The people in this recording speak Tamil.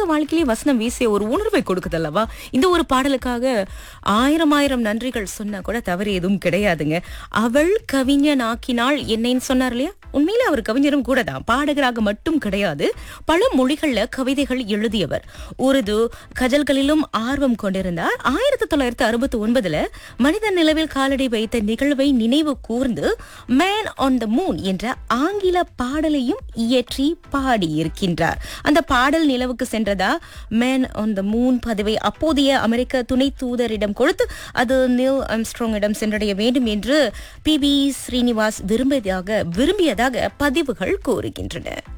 வாழ்க்கையிலே வசனம் வீசிய ஒரு உணர்வை கொடுக்குதல்லவா இந்த ஒரு பாடலுக்காக ஆயிரம் ஆயிரம் நன்றிகள் சொன்னா கூட தவறு எதுவும் கிடையாதுங்க அவள் கவிஞனாக்கினாள் என்னைன்னு சொன்னார் இல்லையா உண்மையில அவர் கவிஞரும் கூட தான் பாடகராக மட்டும் கிடையாது பல மொழிகள்ல கவிதைகள் எழுதியவர் உருது கஜல்களிலும் ஆர்வம் கொண்டிருந்தார் ஆயிரத்தி தொள்ளாயிரத்தி அறுபத்தி ஒன்பதுல மனித நிலவில் காலடி வைத்த நிகழ்வை நினைவு கூர்ந்து மேன் ஆன் த மூன் என்ற ஆங்கில பாடலையும் இயற்றி பாடியிருக்கின்றார் அந்த பாடல் நிலவுக்கு சென்றதா மேன் ஆன் த மூன் பதவை அப்போதைய அமெரிக்க துணை தூதரிடம் கொடுத்து அது நில் அம்ஸ்ட்ராங்கிடம் சென்றடைய வேண்டும் என்று பி பி ஸ்ரீனிவாஸ் விரும்பியதாக விரும்பியதாக பதிவுகள் கூறுகின்றன